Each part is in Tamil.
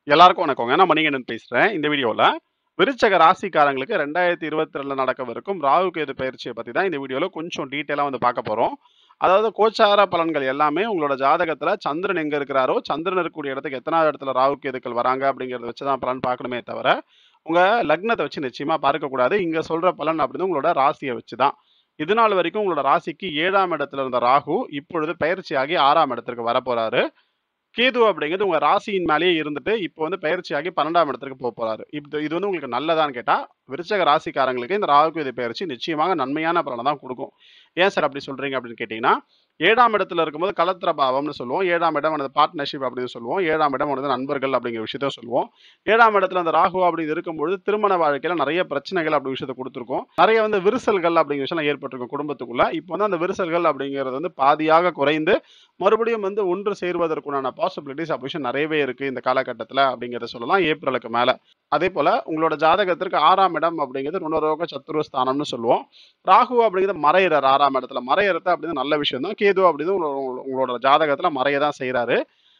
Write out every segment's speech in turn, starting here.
எல்லாருக்கும் வணக்கங்க. நான் மணிகண்டன் பேசுறேன். இந்த வீடியோல விருச்சக ராசிக்காரங்களுக்கு 2022ல நடக்கவிருக்கும் ராகு கேது பெயர்ச்சிய பத்தி தான் இந்த வீடியோல கொஞ்சம் டீட்டெயிலா வந்து பார்க்க போறோம். அதாவது கோச்சார பலன்கள் எல்லாமே உங்களோட ஜாதகத்துல சந்திரன் எங்க இருக்கிறாரோ, சந்திரன் இருக்கக்கூடிய இடத்துக்கு எத்தனாவது இடத்துல ராகு கேதுக்கள் வராங்க அப்படிங்கிறத வச்சு தான் பலன் பார்க்கணுமே தவிர, உங்க லக்னத்த வச்சு நிச்சயமா பார்க்கக்கூடாது. இங்க சொல்ற பலன் அப்படின்னு உங்களோட ராசிய வச்சு தான். இதுநாள் வரைக்கும் உங்களோட ராசிக்கு 7ஆம் இடத்துல இருந்த ராகு இப்பொழுது பெயர்ச்சியாகி 6ஆம் இடத்திற்கு வரப்போறாரு. கேது அப்படிங்கிறது உங்க ராசியின் மேலேயே இருந்துட்டு, இப்போ வந்து பெயர்ச்சியாகி 12ஆம் இடத்திற்கு போப்போறாரு. இது இது வந்து உங்களுக்கு நல்லதான்னு கேட்டா, விருச்சக ராசிக்காரங்களுக்கு இந்த ராகு கேது பெயர்ச்சி நிச்சயமாக நன்மையான பலன தான் குடுக்கும். ஏன் சார் அப்படி சொல்றீங்க அப்படின்னு கேட்டீங்கன்னா, 7ஆம் இடத்துல இருக்கும்போது கலத்திர பாவம்னு சொல்லுவோம். 7ஆம் இடம் ஆனது பார்ட்னர்ஷிப் அப்படின்னு சொல்லுவோம். 7ஆம் இடம் ஆனது நண்பர்கள் அப்படிங்கிற விஷயத்த சொல்லுவோம். 7ஆம் இடத்துல அந்த ராகு அப்படின்னு இருக்கும்பொழுது, திருமண வாழ்க்கையில நெறைய பிரச்சனைகள் அப்படி விஷயத்த குடுத்திருக்கும். நெறைய வந்து விரிசல்கள் அப்படிங்கிற விஷயம்லாம் ஏற்பட்டிருக்கும் குடும்பத்துக்குள்ள. இப்போ வந்து அந்த விரிசல்கள் அப்படிங்கிறது வந்து பாதியாக குறைந்து, மறுபடியும் வந்து ஒன்று சேர்வதற்குண்டான பாசிபிலிட்டீஸ் அப்படி விஷயம் நெறையவே இருக்கு இந்த காலகட்டத்துல அப்படிங்கிறத சொல்லலாம். ஏப்ரலுக்கு மேல. அதேபோல உங்களோட ஜாதகத்திற்கு 6ஆம் இடம் அப்படிங்கிறது ருணரோக சத்துரு ஸ்தானம்னு சொல்லுவோம். ராகு அப்படிங்கிறது மறையிறார் 6ஆம் இடத்துல. மறையறது அப்படிங்கிறது நல்ல விஷயம் தான். கேது அப்படிங்கிறது உங்களோட உங்களோட ஜாதகத்துல மறைய தான் செய்றாரு.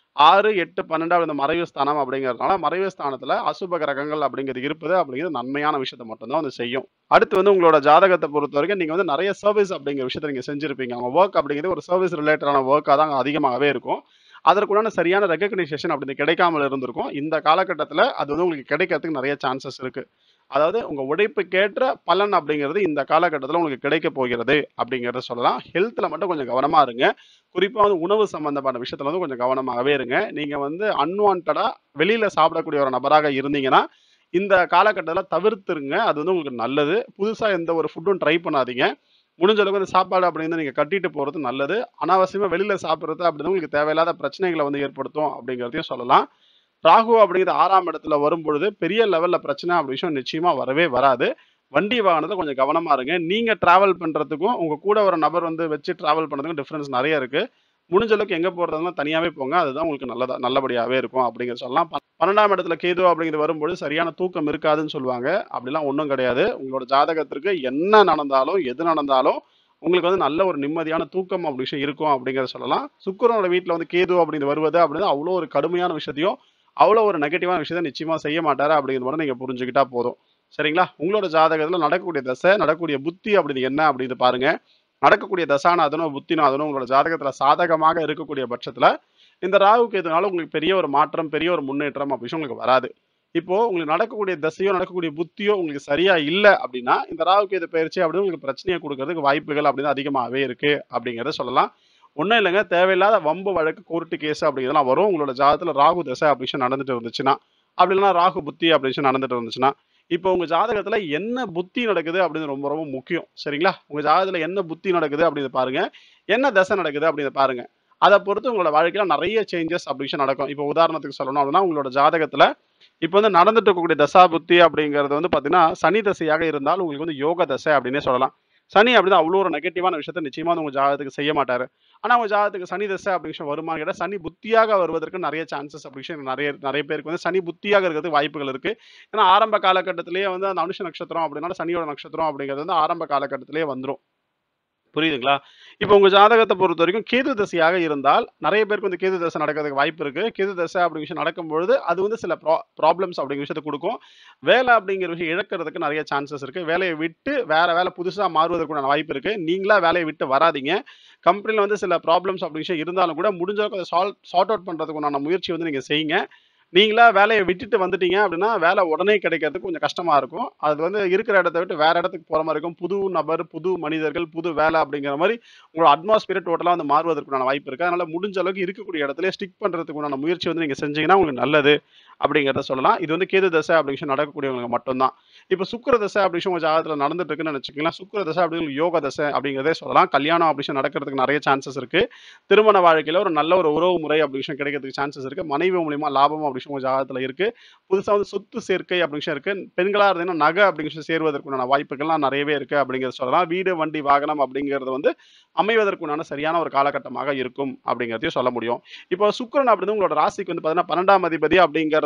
6, 8, 12 இந்த மறைவு ஸ்தானம் அப்படிங்கிறதுனால, மறைவு ஸ்தானத்துல அசுப கிரகங்கள் அப்படிங்கிறது இருப்பது அப்படிங்கிறது நன்மையான விஷயத்த மட்டும் தான் வந்து செய்யும். அடுத்து வந்து உங்களோட ஜாதகத்த பொறுத்தவரைக்கும் நீங்க வந்து நெறைய சர்வீஸ் அப்படிங்கிற விஷயத்த நீங்க செஞ்சிருப்பீங்க. உங்க வொர்க் அப்படிங்கிறது ஒரு சர்வீஸ் ரிலேட்டடான வொர்க்கா தான் அதிகமாகவே இருக்கும். அதற்குண்டான சரியான ரெகக்னிஷேஷன் அப்படி கிடைக்காமல் இருந்திருக்கும். இந்த காலகட்டத்துல அது வந்து உங்களுக்கு கிடைக்கிறதுக்கு நெறைய சான்சஸ் இருக்கு. அதாவது உங்க உழைப்புக்கேற்ற பலன் அப்படிங்கிறது இந்த காலகட்டத்துல உங்களுக்கு கிடைக்கப் போகிறது அப்படிங்கிறத சொல்லலாம். ஹெல்த்ல மட்டும் கொஞ்சம் கவனமா இருங்க. குறிப்பா வந்து உணவு சம்பந்தமான விஷயத்துல வந்து கொஞ்சம் கவனமாகவே இருங்க. நீங்க வந்து அன்வான்டடா வெளியில சாப்பிடக்கூடிய ஒரு நபராக இருந்தீங்கன்னா, இந்த காலகட்டத்துல தவிர்த்துருங்க. அது வந்து உங்களுக்கு நல்லது. புதுசா எந்த ஒரு ஃபுட்டும் ட்ரை பண்ணாதீங்க. முடிஞ்ச அளவுக்கு அந்த சாப்பாடு அப்படிங்கிறத நீங்க கட்டிட்டு போறது நல்லது. அனாவசியமா வெளியில சாப்பிடுறது அப்படிங்கிறது உங்களுக்கு தேவையில்லாத பிரச்சனைகள வந்து ஏற்படுத்தும் அப்படிங்கிறதையும் சொல்லலாம். ராகு அப்படிங்கிறது 6ஆம் இடத்துல வரும்பொழுது, பெரிய லெவல்ல பிரச்சனை அப்படி விஷயம் நிச்சயமா வரவே வராது. வண்டி வாகனத்துல கொஞ்சம் கவனமா இருங்க. நீங்க டிராவல் பண்றதுக்கும், உங்க கூட ஒரு நபர் வந்து வச்சு டிராவல் பண்றதுக்கும் டிஃபரன்ஸ் நெறைய இருக்கு. முடிஞ்ச அளவுக்கு எங்க போறதா தனியாவே போங்க. அதுதான் உங்களுக்கு நல்லதா நல்லபடியாவே இருக்கும் அப்படிங்கிறத சொல்லலாம். ப 12ஆம் இடத்துல கேது அப்படிங்கிறது வரும்பொழுது சரியான தூக்கம் இருக்காதுன்னு சொல்லுவாங்க. அப்படிலாம் ஒண்ணும் கிடையாது. உங்களோட ஜாதகத்திற்கு என்ன நடந்தாலும், எது நடந்தாலும் உங்களுக்கு வந்து நல்ல ஒரு நிம்மதியான தூக்கம் அப்படி விஷயம் இருக்கும் அப்படிங்கிறத சொல்லலாம். சுக்கிரனோட வீட்ல வந்து கேது அப்படிங்கிறது வருவது அப்படிங்கிறது அவ்வளோ ஒரு கடுமையான விஷயத்தையும், அவ்வளோ ஒரு நெகட்டிவான விஷயத்த நிச்சயமா செய்ய மாட்டாரு அப்படிங்கிறத மட்டும் நீங்க புரிஞ்சுக்கிட்டா போதும். சரிங்களா? உங்களோட ஜாதகத்துல நடக்கக்கூடிய தசை, நடக்கக்கூடிய புத்தி அப்படிங்கிறது என்ன அப்படின்னு பாருங்க. நடக்கக்கூடிய தசாநாதனோ, புத்திநாதனோ உங்களோட ஜாதகத்துல சாதகமாக இருக்கக்கூடிய பட்சத்துல, இந்த ராகு கேதுனால உங்களுக்கு பெரிய ஒரு மாற்றம், பெரிய ஒரு முன்னேற்றம் அப்படி விஷயம் உங்களுக்கு வராது. இப்போ உங்களுக்கு நடக்கக்கூடிய தசையோ, நடக்கக்கூடிய புத்தியோ உங்களுக்கு சரியா இல்ல அப்படின்னா, இந்த ராகு கேது பெயர்ச்சி அப்படின்னு உங்களுக்கு பிரச்சனைய குடுக்கறதுக்கு வாய்ப்புகள் அப்படிங்கிறது அதிகமாவே இருக்கு அப்படிங்கிறத சொல்லலாம். ஒண்ணும் இல்லங்க. தேவையில்லாத வம்பு வழக்கு, கோர்ட் கேஸ் அப்படிங்கிறதெல்லாம் வரும். உங்களோட ஜாதகத்துல ராகு தசை அப்படி விஷயம் நடந்துட்டு இருந்துச்சுன்னா. அப்படி இல்லன்னா ராகு புத்தி அப்படி விஷயம் நடந்துட்டு இருந்துச்சுன்னா. இப்போ உங்க ஜாதகத்துல என்ன புத்தி நடக்குது அப்படின்னு ரொம்ப ரொம்ப முக்கியம். சரிங்களா? உங்க ஜாதகத்துல என்ன புத்தி நடக்குது அப்படிங்கிறத பாருங்க. என்ன தசை நடக்குது அப்படிங்கிறத பாருங்க. அத பொறுத்து உங்களோட வாழ்க்கையில நெறைய சேஞ்சஸ் அப்படி விஷயம் நடக்கும். இப்போ உதாரணத்துக்கு சொல்லணும் அப்படின்னா, உங்களோட ஜாதகத்துல இப்போ வந்து நடந்துட்டு இருக்கக்கூடிய தசா புத்தி அப்படிங்கிறது வந்து பார்த்தீங்கன்னா, சனி தசையாக இருந்தால் உங்களுக்கு வந்து யோக தசை அப்படின்னே சொல்லலாம். சனி அப்படிதான் அவ்வளோ ஒரு நெகட்டிவான விஷயத்த நிச்சயமா வந்து உங்க ஜாதகத்துக்கு செய்ய மாட்டாரு. ஆனா உங்க ஜாதகத்துக்கு சனி தசை அப்படி விஷயம் வருமான்னு கேட்டா, சனி புத்தியாக வருவதற்கு நெறைய சான்சஸ் அப்படி விஷயம் நெறைய நெறைய பேருக்கு வந்து சனி புத்தியாக இருக்கிறதுக்கு வாய்ப்புகள் இருக்கு. ஏன்னா ஆரம்ப காலகட்டத்திலேயே வந்து அந்த அனுஷ நட்சத்திரம் அப்படின்னால சனியோட நட்சத்திரம் அப்படிங்கிறது வந்து ஆரம்ப காலகட்டத்திலேயே வந்துரும். புரியுதுங்களா? இப்போ உங்க ஜாதகத்த பொறுத்தவரைக்கும் கேது தசையாக இருந்தால், நெறைய பேருக்கு வந்து கேது தசை நடக்கிறதுக்கு வாய்ப்பு இருக்கு. கேது தசை அப்படிங்கிற விஷயம் நடக்கும்பொழுது, அது வந்து சில ப்ரா ப்ராப்ளம்ஸ் அப்படிங்கிற விஷயத்த குடுக்கும். வேலை அப்படிங்கிற விஷயம் இழக்கிறதுக்கு நெறைய சான்சஸ் இருக்கு. வேலைய விட்டு வேற வேலை புதுசா மாறுவதற்குண்டான வாய்ப்பு இருக்கு. நீங்களா வேலைய விட்டு வராதீங்க. கம்பெனில வந்து சில ப்ராப்ளம்ஸ் அப்படி விஷயம் இருந்தாலும் கூட, முடிஞ்ச அளவுக்கு அத சால்வ் சார்ட் அவுட் பண்றதுக்கு உண்டான முயற்சி வந்து நீங்க செய்யுங்க. நீங்களா வேலைய விட்டுட்டு வந்துட்டீங்க அப்படின்னா, வேலை உடனே கிடைக்கிறதுக்கு கொஞ்சம் கஷ்டமா இருக்கும். அது வந்து இருக்கிற இடத்த விட்டு வேற இடத்துக்கு போற மாரி இருக்கும். புது நபர், புது மனிதர்கள், புது வேலை அப்படிங்கிற மாரி உங்களோட அட்மாஸ்பியர் டோட்டலா வந்து மாறுவதற்குண்டான வாய்ப்பு இருக்கு. அதனால முடிஞ்ச அளவுக்கு இருக்கக்கூடிய இடத்திலேயே ஸ்டிக் பண்றதுக்கு உண்டான முயற்சி வந்து நீங்க செஞ்சீங்கன்னா உங்களுக்கு நல்லது அப்படிங்கிறத சொல்லலாம். இது வந்து கேது தசை அப்படி விஷயம் நடக்கக்கூடியவங்களுக்கு மட்டும் தான். இப்போ சுக்கிர தசை அப்படி விஷயம் உங்க ஜாதகத்துல நடந்துட்டு இருக்குன்னு நெனச்சுக்கங்களேன். சுக்கிர தசை அப்படிங்கிறது யோக தசை அப்படிங்கிறதே சொல்லலாம். கல்யாணம் அப்படி விஷயம் நடக்கிறதுக்கு நெறைய சான்சஸ் இருக்கு. திருமண வாழ்க்கையில ஒரு நல்ல ஒரு உறவு முறை அப்படி விஷயம் கிடைக்கிறதுக்கு சான்சஸ் இருக்கு. மனைவி மூலியமா லாபம் அப்படி விஷயம் உங்க ஜாதகத்துல இருக்கு. புதுசா வந்து சொத்து சேர்க்கை அப்படி விஷயம் இருக்கு. பெண்களா இருந்தீங்கன்னா நகை அப்படிங்கிற விஷயம் சேர்வதற்குண்டான வாய்ப்புகள்லாம் நெறையவே இருக்கு அப்படிங்கிறத சொல்லலாம். வீடு, வண்டி, வாகனம் அப்படிங்கிறது வந்து அமைவதற்குண்டான சரியான ஒரு காலகட்டமாக இருக்கும் அப்படிங்கிறதையும் சொல்ல முடியும். இப்போ சுக்கிரன் அப்படிங்கிறது உங்களோட ராசிக்கு வந்து பார்த்தீங்கன்னா 12ஆம் அதிபதி அப்படிங்கிறதுனால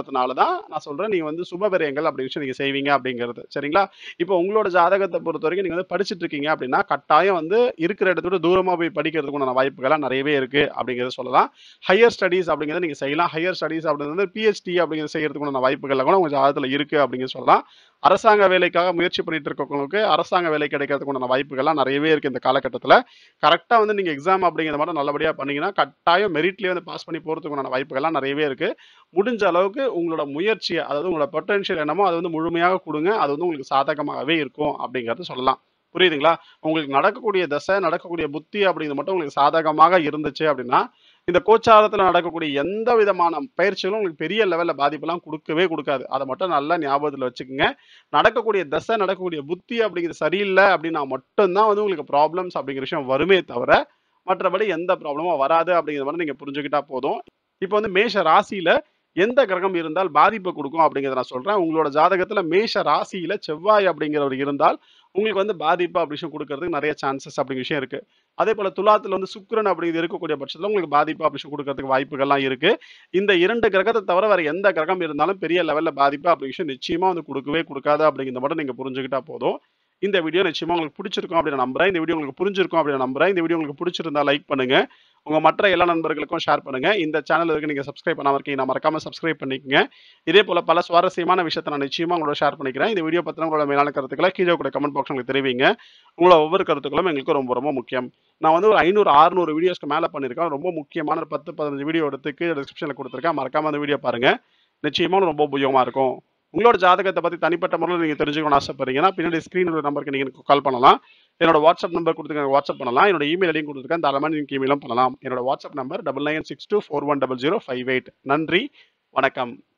அப்படிங்கிறதுனால தான் நான் சொல்றேன் நீங்க வந்து சுப விரயங்கள் அப்படின்னு விஷயம் நீங்க செய்வீங்க அப்படிங்கிறது சரிங்களா இப்போ உங்களோட ஜாதகத்தை பொறுத்த வரைக்கும் நீங்க வந்து படிச்சுட்டு இருக்கீங்க அப்படின்னா கட்டாயம் வந்து இருக்கிற இடத்த விட தூரமா போய் படிக்கிறதுக்குண்டான வாய்ப்புகள்லாம் நிறையவே இருக்கு அப்படிங்கிறத சொல்லலாம் ஹையர் ஸ்டடீஸ் அப்படிங்கிறத நீங்க செய்யலாம் ஹையர் ஸ்டடீஸ் அப்படிங்கிறது வந்து பிஹெச்டி அப்படிங்கிறது செய்யறதுக்குண்டான வாய்ப்புகள் கூட உங்க ஜாதகத்துல இருக்கு அப்படிங்கிறது சொல்லலாம் அரசாங்க வேலைக்காக முயற்சி பண்ணிட்டு இருக்கவங்களுக்கு அரசாங்க வேலை கிடைக்கிறதுக்குண்டான வாய்ப்புகள்லாம் நிறையவே இருக்கு இந்த காலகட்டத்தில் கரெக்டாக வந்து நீங்க எக்ஸாம் அப்படிங்கிற மாதிரி நல்லபடியா பண்ணீங்கன்னா கட்டாயம் மெரிட்லேயே வந்து பாஸ் பண்ணி போறதுக்குண்டான வாய்ப்புகள்லாம் நிறையவே இருக்கு முடிஞ்ச அளவுக்கு உங்களோட முயற்சியை அதாவது உங்களோட பொட்டன்ஷியல் என்னமோ அது வந்து முழுமையாக கொடுங்க அது வந்து உங்களுக்கு சாதகமாகவே இருக்கும் அப்படிங்கறது சொல்லலாம் புரியுதுங்களா உங்களுக்கு நடக்கக்கூடிய தசை நடக்கக்கூடிய புத்தி அப்படிங்கிறது மட்டும் உங்களுக்கு சாதகமாக இருந்துச்சு அப்படின்னா இந்த கோச்சாரத்துல நடக்கக்கூடிய எந்த விதமான பயிற்சிகளும் உங்களுக்கு பெரிய லெவல்ல பாதிப்பெல்லாம் கொடுக்கவே கொடுக்காது அதை மட்டும் நல்லா ஞாபகத்துல வச்சுக்கோங்க நடக்கக்கூடிய தசை நடக்கக்கூடிய புத்தி அப்படிங்கிறது சரியில்லை அப்படின்னா மட்டும்தான் வந்து உங்களுக்கு ப்ராப்ளம்ஸ் அப்படிங்கிற விஷயம் வருமே தவிர மற்றபடி எந்த ப்ராப்ளமும் வராது அப்படிங்கிற மாதிரி நீங்க புரிஞ்சுக்கிட்டா போதும் இப்போ வந்து மேஷ ராசியில எந்த கிரகம் இருந்தால் பாதிப்பு கொடுக்கும் அப்படிங்கிறத நான் சொல்றேன் உங்களோட ஜாதகத்துல மேஷ ராசியில செவ்வாய் அப்படிங்கிறவர் இருந்தால் உங்களுக்கு வந்து பாதிப்பு அப்படி விஷயம் கொடுக்கறதுக்கு நிறைய சான்சஸ் அப்படிங்கிற விஷயம் இருக்கு அதே போல துலாத்துல வந்து சுக்கிரன் அப்படிங்கிறது இருக்கக்கூடிய பட்சத்துல உங்களுக்கு பாதிப்பு அப்படி விஷயம் கொடுக்கறதுக்கு வாய்ப்புகள்லாம் இருக்கு இந்த இரண்டு கிரகத்தை தவிர வேற எந்த கிரகம் இருந்தாலும் பெரிய லெவல்ல பாதிப்பு அப்படி விஷயம் நிச்சயமா வந்து கொடுக்கவே கொடுக்காது அப்படிங்கிறத மட்டும் நீங்க புரிஞ்சுக்கிட்டா போதும் இந்த வீடியோ நிச்சயமா உங்களுக்கு பிடிச்சிருக்கும் அப்படின்னு நம்புறேன் இந்த வீடியோ உங்களுக்கு புரிஞ்சிருக்கும் அப்படின்னு நம்புறேன் இந்த வீடியோ உங்களுக்கு பிடிச்சிருந்தா லைக் பண்ணுங்க உங்க மற்ற எல்லா நண்பர்களுக்கும் ஷேர் பண்ணுங்க இந்த சேனல் இருக்கு நீங்க சப்ஸ்கிரைப் பண்ணாம இருக்கீங்க மறக்காம சப்ஸ்கிரைப் பண்ணிக்கங்க இதே போல பல சுவாரஸ்யமான விஷயத்தை நான் நிச்சயமா உங்களோட ஷேர் பண்ணிக்கிறேன் இந்த வீடியோ பத்தின உங்களோட மேலான கருத்துக்களை கீழே கூட கமெண்ட் பாக்ஸ் உங்களுக்கு தெரிவிங்க உங்களோட ஒவ்வொரு கருத்துக்களும் எங்களுக்கு ரொம்ப ரொம்ப முக்கியம் நான் வந்து ஒரு ஐநூறு அறுநூறு வீடியோஸ்க்கு மேல பண்ணியிருக்கேன் ரொம்ப முக்கியமான ஒரு பத்து பதினஞ்சு வீடியோ எடுத்து கீழே டிஸ்கிரிப்ஷன்ல கொடுத்துருக்கேன் மறக்காம அந்த வீடியோ பாருங்க நிச்சயமா ரொம்ப உபயோகமா இருக்கும் உங்களோட ஜாதகத்தை பத்தி தனிப்பட்ட முறையில் நீங்க தெரிஞ்சுக்கணும்னு ஆசைப்படுறீங்கன்னா பின்னாடி ஸ்கிரீன் நம்பருக்கு நீங்க எனக்கு கால் பண்ணலாம் என்னோட வாட்ஸ்அப் நம்பர் கொடுத்துருக்க வாட்ஸ்அப் பண்ணலாம் என்னோட இமெயில் ஐடியும் கொடுத்துருக்கேன் தாராளமாக நீங்க இமெயிலும் பண்ணலாம் என்னோட WhatsApp number double nine six two four one double zero five eight நன்றி வணக்கம்